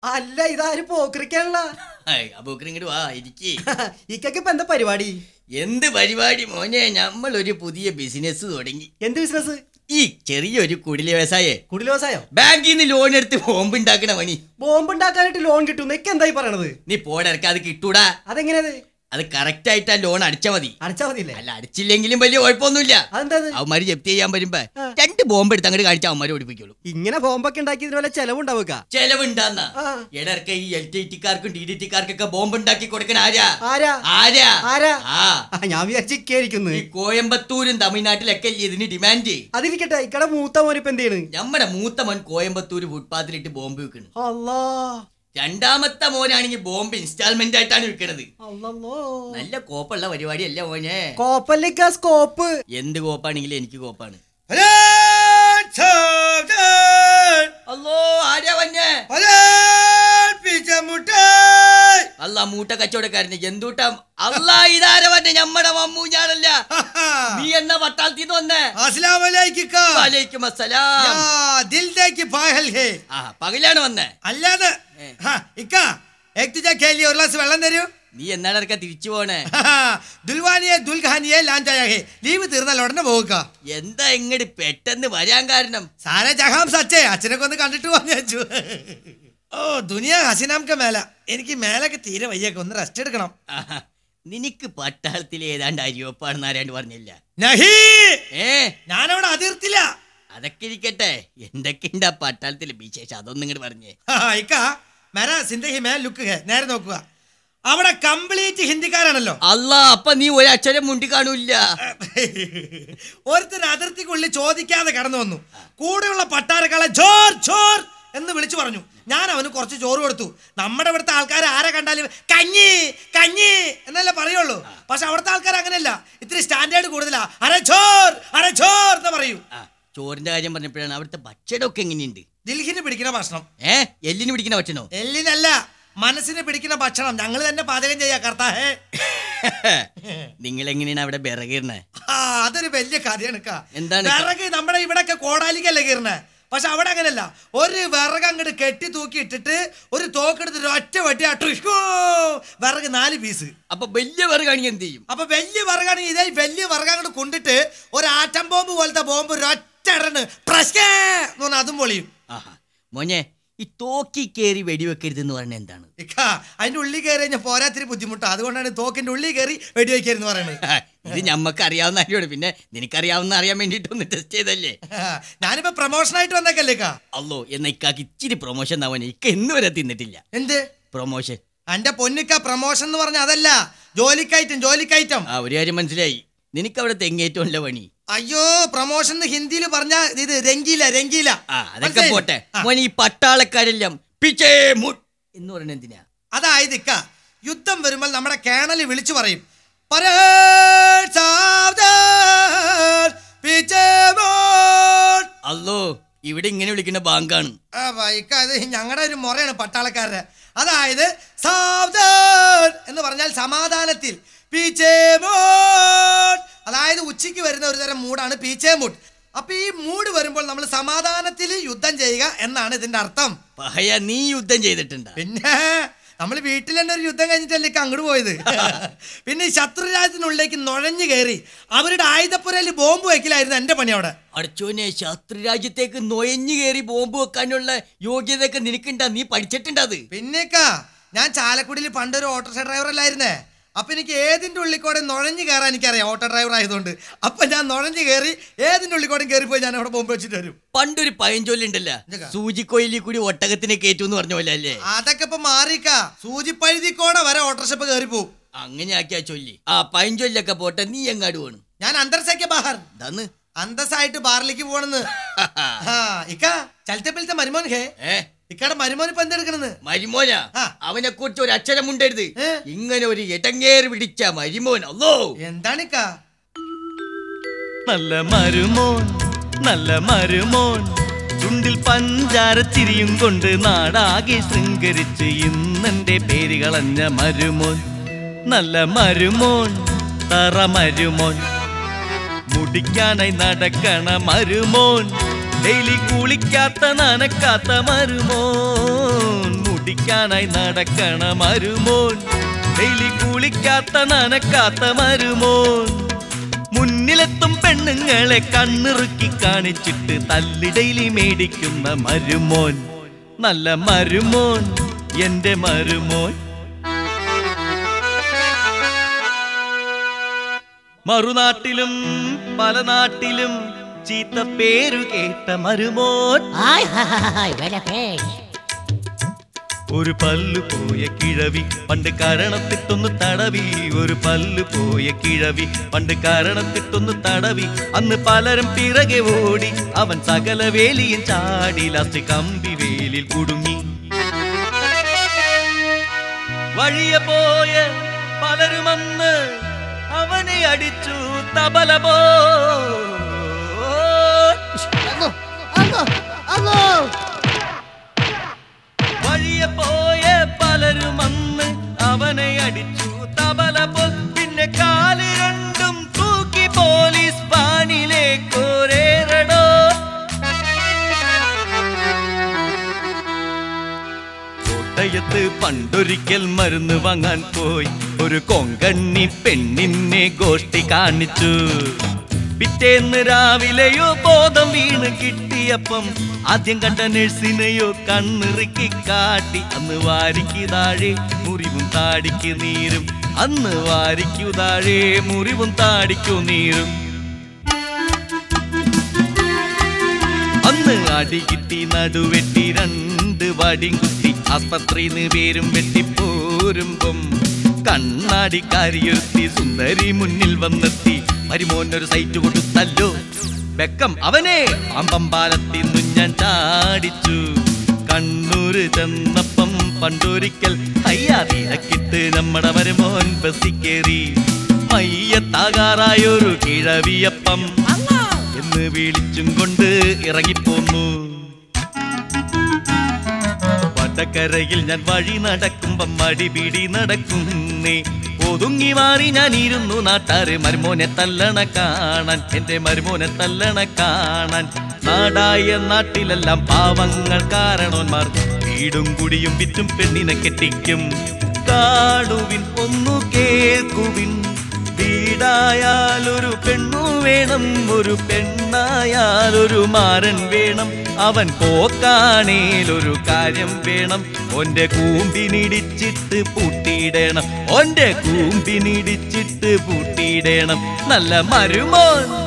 അല്ല ഇതാരും പോക്കരിക്കാനുള്ള അബൂക്കർ ഇങ്ങോട്ട് വാ ഇരിക്കേ ഇക്കൊക്കെ ഇപ്പൊ എന്താ പരിപാടി എന്ത് പരിപാടി മോനെ നമ്മൾ ഒരു പുതിയ ബിസിനസ് തുടങ്ങി എന്ത് ബിസിനസ് ഈ ചെറിയൊരു കുടില വ്യവസായേ കുടിൽ വ്യവസായോ ബാങ്കിൽ നിന്ന് ലോൺ എടുത്ത് ബോംബ് ഉണ്ടാക്കണ പണി ബോംബ് ഉണ്ടാക്കാനായിട്ട് ലോൺ കിട്ടും ഒക്കെ എന്തായി പറയണത് നീ പോടർക്ക് അത് കിട്ടൂടാ അതെങ്ങനെയത് അത് കറക്റ്റ് ആയിട്ട് ആ ലോൺ അടിച്ചാ മതി അടച്ചാ മതിയില്ലേ അല്ല അടിച്ചില്ലെങ്കിലും വലിയ കുഴപ്പമൊന്നുമില്ല അതെന്താ ഇത്? അവന്മാര് ജപ്തി ചെയ്യാൻ വരുമ്പോ ആ. രണ്ട് ബോംബ് എടുത്ത് അങ്ങോട്ട് കാണിച്ചാൽ അവന്മാരെ ഓടിപ്പിക്കുള്ളൂ ഇങ്ങനെ ബോംബൊക്കെ ഉണ്ടാക്കിയതിന് വല്ല ചെലവുണ്ടാവുക ചെലവുണ്ടാന്ന ആ. എടർക്ക ഈ എൽ ടി ടിക്കാർക്കും ഡി ഡി ടിക്കാർക്കൊക്കെ ബോംബ് ഉണ്ടാക്കി കൊടുക്കണ ആരാ ആരാ ആരാ ആരാ ആ ആ, ഞാൻ വിചാരിച്ചിരിക്കുന്നു ഈ കോയമ്പത്തൂരും തമിഴ്നാട്ടിലൊക്കെ അല്ലേ ഇതിന് ഡിമാൻഡ് അതിരിക്കട്ടെ ഇക്കടെ മൂത്ത മോനിപ്പോ എന്ത് ചെയ്യണ് നമ്മുടെ മൂത്ത മോൻ കോയമ്പത്തൂർ ഫുട്പാത്തിലിട്ട് ബോംബ് വെക്കണ് അല്ലാ രണ്ടാമത്തെ മോനാണെങ്കിൽ ബോംബ് ഇൻസ്റ്റാൾമെന്റ് ആയിട്ടാണ് വെക്കണത് അല്ലല്ലോ നല്ല കോപ്പുള്ള പരിപാടിയല്ല മോനെ കോപ്പല്ലിക്ക സ്കോപ്പ് എന്ത് കോപ്പാണെങ്കിലും എനിക്ക് കോപ്പാണ് Alert! Soldier! അല്ലോ ആരാ വന്നെ Alert! പിച്ചമുട്ടായി! അല്ല മൂട്ട കച്ചവടക്കാരന് എന്തൂട്ടം അല്ല ഇതാര വന്നെ ഞമ്മടെ മമ്മൂഞ്ഞാണല്ല നീ എന്ന പട്ടാളത്തിന്ന് വന്നേ അസ്സലാമു അലൈക്കും കാ. വാലേക്കും അസ്സലാം യാ, ദിൽ ദേക്ക് പായൽ ഹേ. ആ പകലാണ് വന്നേ അല്ലാതെ ഏ. ഹാ, ഇക്ക ഏക് തുജാ കേലി ഒരു ഗ്ലാസ് വെള്ളം തരൂ നീ എന്നാണ് ഇറക്ക തിരിച്ചു പോണേ ദുൽവാനിയെ ദുൽഖാനിയെ ലാഞ്ചായ ഹേ ലീവ് തീർന്നാൽ ഉടനെ പോവുക എന്താ ഇങ്ങട് പെട്ടെന്ന് വരാൻ കാരണം സാരെ ജഹാം സച്ചേ അച്ഛനൊക്കെ ഒന്ന് കണ്ടിട്ട് വന്നു വെച്ചു ഓ ദുനിയ ഹസിനാംക്ക് മേല എനിക്ക് മേലൊക്കെ തീരെ വയ്യൊക്കെ ഒന്ന് റെസ്റ്റ് എടുക്കണം ആഹാ, നിനക്ക് പട്ടാളത്തിൽ ഏതാണ്ട് അരിയൊപ്പാണെന്ന് ആരാണ്ട് പറഞ്ഞില്ല നഹീ ഏ ഞാനവിടെ അതിർത്തില്ല അതൊക്കെ ഇരിക്കട്ടെ എന്തൊക്കെയുണ്ട് ആ പട്ടാളത്തിൽ വിശേഷം അതൊന്നും ഇങ്ങോട്ട് പറഞ്ഞേ ആ, ഇക്ക മെര സിന്ദഹി മേ ലുക്ക് ഹേ നേരെ നോക്കുക അവിടെ കംപ്ലീറ്റ് ഹിന്ദിക്കാരാണല്ലോ അല്ല അപ്പൊ നീ ഒരക്ഷരം മുണ്ടി കാണൂല്ല ഒരുത്തർ അതിർത്തിക്കുള്ളിൽ ചോദിക്കാതെ കടന്നു വന്നു കൂടെയുള്ള പട്ടാരക്കാളെ ജോർ ജോർ എന്ന് വിളിച്ചു പറഞ്ഞു ഞാൻ അവന് കുറച്ച് ചോറ് കൊടുത്തു നമ്മുടെ ഇവിടുത്തെ ആൾക്കാർ ആരെ കണ്ടാലും കഞ്ഞി കഞ്ഞി എന്നല്ലേ പറയുള്ളൂ പക്ഷെ അവിടുത്തെ ആൾക്കാർ അങ്ങനെയല്ല ഇത്തിരി സ്റ്റാൻഡേർഡ് കൂടുതലാ അരെ ചോർ അരെ ചോർ എന്ന് പറയൂ ആ, ചോറിന്റെ കാര്യം പറഞ്ഞപ്പോഴാണ് അവിടുത്തെ ഭക്ഷണമൊക്കെ എങ്ങനെയുണ്ട് ദിൽഹിന് പിടിക്കുന്ന ഭക്ഷണം ഏ എല്ലിന് പിടിക്കുന്ന ഭക്ഷണോ എല്ലിനല്ല മനസ്സിന് പിടിക്കുന്ന ഭക്ഷണം ഞങ്ങൾ തന്നെ പാചകം ചെയ്യാ കർത്താഹേ നിങ്ങൾ എങ്ങനെയാണ് അവിടെ വിറകീർണേ ആ അതൊരു വലിയ കഥയാണ് ക്കാ. എന്താണ് വിറക് നമ്മുടെ ഇവിടെയൊക്കെ കോടാലിക്കല്ലേ കീറണേ പക്ഷെ അവിടെ അങ്ങനല്ല ഒരു വിറക് അങ്ങോട്ട് കെട്ടി തൂക്കി ഇട്ടിട്ട് ഒരു തോക്കെടുത്ത് ഒരു ഒറ്റ വെട്ടി അട്ടുഷ്കോ വിറക് നാല് പീസ് അപ്പൊ വലിയ വിറകാണെങ്കിൽ എന്ത് ചെയ്യും അപ്പൊ വലിയ വിറകാണെങ്കിൽ ഇതേ വലിയ വിറക് അങ്ങോട്ട് കൊണ്ടിട്ട് ഒരു ആറ്റം ബോംബ് പോലത്തെ ബോംബ് ഒരു ഒറ്റ ഇടണ് പ്രശ്നേ എന്ന് പറഞ്ഞാൽ അതും പൊളിയും ആഹാ മോനെ ഈ തോക്കി കയറി വെടിവെക്കരുത് എന്ന് പറഞ്ഞ എന്താണ് ഇക്ക അതിന്റെ ഉള്ളിൽ കയറി കഴിഞ്ഞാൽ പോരാത്തിരി ബുദ്ധിമുട്ടാണ് അതുകൊണ്ടാണ് തോക്കിന്റെ ഉള്ളിൽ കയറി വെടിവെക്കരുന്ന് പറയുന്നത് ഇത് ഞമ്മക്ക് അറിയാവുന്ന കാര്യമാണ് പിന്നെ നിനക്കറിയാവുന്ന അറിയാൻ വേണ്ടിട്ട് ഒന്ന് ടെസ്റ്റ് ചെയ്തല്ലേ ഞാനിപ്പോ പ്രൊമോഷനായിട്ട് വന്നേക്കല്ലേ ഇക്ക അല്ലോ എന്ന ഇക്കാക്ക് ഇച്ചിരി പ്രൊമോഷൻ തവനെ ഇക്ക ഇന്ന് വരെ തിന്നിട്ടില്ല എന്ത് പ്രൊമോഷൻ എന്റെ പൊന്നിക്ക പ്രൊമോഷൻ എന്ന് പറഞ്ഞ അതല്ല ജോലിക്കയറ്റം ജോലിക്കയറ്റം ആ ഒരു കാര്യം മനസ്സിലായി നിനക്ക് അവിടെ തെങ്ങേറ്റമല്ല പണി അയ്യോ പ്രൊമോഷൻ ഹിന്ദിയിൽ പറഞ്ഞ ഇത് രംഗീല രംഗീല ആ അതൊക്കെ മനസ്സിലായി? പോട്ടെ ആ, മോനെ ഈ പട്ടാളക്കാരെല്ലാം പിച്ചേ മുട്ട് എന്ന് പറയുന്നത് എന്തിനാ അതായത് ഇക്ക യുദ്ധം വരുമ്പോൾ നമ്മുടെ കേണല് വിളിച്ചു പറയും "പരേഡ് സാവധാൻ, പീച്ചേ മോട്ട്." അല്ലോ ഇവിടെ ഇങ്ങനെ വിളിക്കുന്ന ബാങ്കാണ് ആ, വാ, ഇക്ക അത് ഞങ്ങളുടെ ഒരു മുറയാണ് പട്ടാളക്കാരുടെ അതായത് സാവധാൻ എന്ന് പറഞ്ഞാൽ സമാധാനത്തിൽ പീച്ചേ മോട്ട് അതായത് ഉച്ചയ്ക്ക് വരുന്ന ഒരു തരം മൂടാണ് പീച്ചേ മൂട്ട് അപ്പൊ ഈ മൂഡ് വരുമ്പോൾ നമ്മൾ സമാധാനത്തിൽ യുദ്ധം ചെയ്യുക എന്നാണ് ഇതിന്റെ അർത്ഥം പഹയ നീ യുദ്ധം ചെയ്തിട്ടുണ്ടാ പിന്നെ നമ്മൾ വീട്ടിൽ തന്നെ ഒരു യുദ്ധം കഴിഞ്ഞിട്ടല്ലേ ഇക്ക അങ്ങോട്ട് പോയത് പിന്നെ ഈ ശത്രു രാജ്യത്തിനുള്ളിലേക്ക് നുഴഞ്ഞു കയറി അവരുടെ ആയുധപ്പുരയിൽ ബോംബ് വയ്ക്കലായിരുന്നു എന്റെ പണി അവിടെ അടച്ചോനെ ശത്രു രാജ്യത്തേക്ക് നൊയഞ്ഞു കയറി ബോംബ് വെക്കാനുള്ള യോഗ്യതയൊക്കെ നിനക്കുണ്ടാ നീ പഠിച്ചിട്ടുണ്ടാ അത് പിന്നേക്കാ ഞാൻ ചാലക്കുടിയിൽ പണ്ടൊരു ഓട്ടോറിക്ഷ ഡ്രൈവറല്ലായിരുന്നേ അപ്പൊ എനിക്ക് ഏതിന്റെ ഉള്ളിൽ കൂടെ നുഴഞ്ഞു കയറാൻ എനിക്കറിയാം ഓട്ടോ ഡ്രൈവർ ആയതുകൊണ്ട് അപ്പൊ ഞാൻ നുഴഞ്ഞു കയറി ഏതിന്റെ ഉള്ളിൽ കൂടെ കയറി പോയി ഞാൻ അവിടെ ബോംബ് വെച്ചിട്ട് വരും പണ്ടൊരു പഴഞ്ചൊല്ലുണ്ടല്ലോ ഇതൊക്കെ? സൂചിക്കൊയിലിൽ കൂടി ഒട്ടകത്തിനെ കയറ്റു എന്ന് പറഞ്ഞ പോലെ അല്ലേ അതൊക്കെ ഇപ്പൊ മാറിക്കാ സൂചിപ്പഴുതിക്കോടെ വരെ ഓട്ടോറിക്ഷ ഇപ്പൊ കയറിപ്പോവും അങ്ങനെ ആക്കിയാ ചൊല്ലി ആ പഴഞ്ചൊല്ലൊക്കെ പോട്ടെ നീ എങ്ങാട് പോണ് ഞാൻ അന്തർസയ്ക്ക് ബഹാർ ഇതാന്ന് അന്തസ്സായിട്ട് ബാറിലേക്ക് പോണെന്ന് ആ ഇക്ക ചലത്തപ്പിലത്തെ മരുമോൻ ഹേ ഏ ഇക്കടെ മരുമോൻ ഇപ്പൊ എന്തെടുക്കണെന്ന് മരിമോന ആ. അവനെ കുറിച്ച് ഒരു അക്ഷരം ഉണ്ടരുത് ഏ? ഇങ്ങനെ ഒരു ഇടങ്ങേറ് പിടിച്ച മരിമോൻ അല്ലോ എന്താണിക്ക നല്ല മരുമോൻ നല്ല മരുമോൻ ചുണ്ടിൽ പഞ്ചാരത്തിരിയും കൊണ്ട് നാടാകെ ശൃംഗരിച്ച് ഇന്നെന്റെ പേര് കളഞ്ഞ മരുമോൻ നല്ല മരുമോൻ തറ മരുമോൻ മുടിക്കാനായി നടക്കണ മരുമോൻ ഡെയിലി കുളിക്കാത്ത നനക്കാത്ത മരുമോൻ മുടി കുളിക്കാനായി നടക്കണ മരുമോൻ ഡെയിലി കുളിക്കാത്ത നനക്കാത്ത മരുമോൻ മുന്നിലെത്തും പെണ്ണുങ്ങളെ കണ്ണിറുക്കി കാണിച്ചിട്ട് തല്ലി ഡെയിലി മേടിക്കുന്ന മരുമോൻ നല്ല മരുമോൻ എന്റെ മരുമോൻ മറുനാട്ടിലും പല നാട്ടിലും ചീത്ത പേരു കേട്ട മരുമോൻ Ay, ay, ay, vela pez. ഒരു പല്ലു പോയ കിഴവി പണ്ട് കരണത്തിട്ടൊന്ന് തടവി ഒരു പല്ലു പോയ കിഴവി പണ്ട് കരണത്തിട്ടൊന്ന് തടവി അന്ന് പലരും പിറകെ ഓടി അവൻ സകല വേലിയും ചാടി ലാസ്റ്റ് കമ്പി വേലിൽ കുടുങ്ങി വഴിയെ പോയ പലരും അന്ന് അവനെ അടിച്ചു തബല പോ Algo, algo, algo. വഴിയെ പോയ പലരും അന്ന് അവനെ അടിച്ചു തബല പോ പിന്നെ കാല് രണ്ടും തൂക്കി പോലീസ് പാനിലേക്കോരേറടോ കോട്ടയത്ത് പണ്ടൊരിക്കൽ മരുന്ന് വാങ്ങാൻ പോയി ഒരു കൊങ്കണ്ണി പെണ്ണിനെ ഗോഷ്ടി കാണിച്ചു പിറ്റേന്ന് രാവിലെയോ ബോധം വീണ് കിട്ടിയപ്പം ആദ്യം കണ്ട നഴ്സിനെയോ കണ്ണിറുക്കി കാട്ടി അന്ന് വാരിക്ക് താഴെ മുറിവും താടിക്ക് നീരും അന്ന് വാരിക്കു താഴെ മുറിവും താടിക്കു നീരും അന്ന് അടി കിട്ടി നടുവെട്ടി രണ്ട് വടിയും കുത്തി ആസ്പത്രിന്ന് പേരും വെട്ടിപ്പോരുമ്പം കണ്ണാടിക്കാരിയൊരുത്തി സുന്ദരി മുന്നിൽ വന്നെത്തി മരുമോനൊരു സൈറ്റ് കൊടുത്തല്ലോ ബെക്കം അവനെ അമ്പമ്പാലത്തിന്നു ഞാൻ ചാടിച്ചു കണ്ണൂര് ചെന്നപ്പം പണ്ടൊരിക്കൽ അയ്യാ തിരക്കിട്ട് നമ്മടെ മരുമോൻ ബസ്സിൽ കയറി മയ്യത്താകാറായൊരു കിഴവിയപ്പം എന്ന് വിളിച്ചും കൊണ്ട് ഇറങ്ങിപ്പോന്നു വടക്കരയിൽ ഞാൻ വഴി നടക്കുമ്പം മടിപിടി നടക്കുന്നേ ഒതുങ്ങി മാറി ഞാൻ ഇരുന്നു നാട്ടാര് മരുമോനെ തല്ലണ കാണാൻ എന്റെ മരുമോനെ തല്ലണ കാണാൻ നാടായ നാട്ടിലെല്ലാം പാവങ്ങൾ കാരണവന്മാർ വീടും കുടിയും വിറ്റും പെണ്ണിനെ കെട്ടിക്കും കാടുവിൻ ഒന്നു കേൾക്കുവിൻ വീടായാൽ ഒരു പെണ്ണു വേണം ഒരു പെണ്ണായാൽ ഒരു മാരൻ വേണം അവൻ പോക്കാണേലൊരു കാര്യം വേണം ഒന്റെ കൂമ്പിനിടിച്ചിട്ട് പൂട്ടിയിടണം ഒന്റെ കൂമ്പിനിടിച്ചിട്ട് പൂട്ടിയിടണം നല്ല മരുമോൻ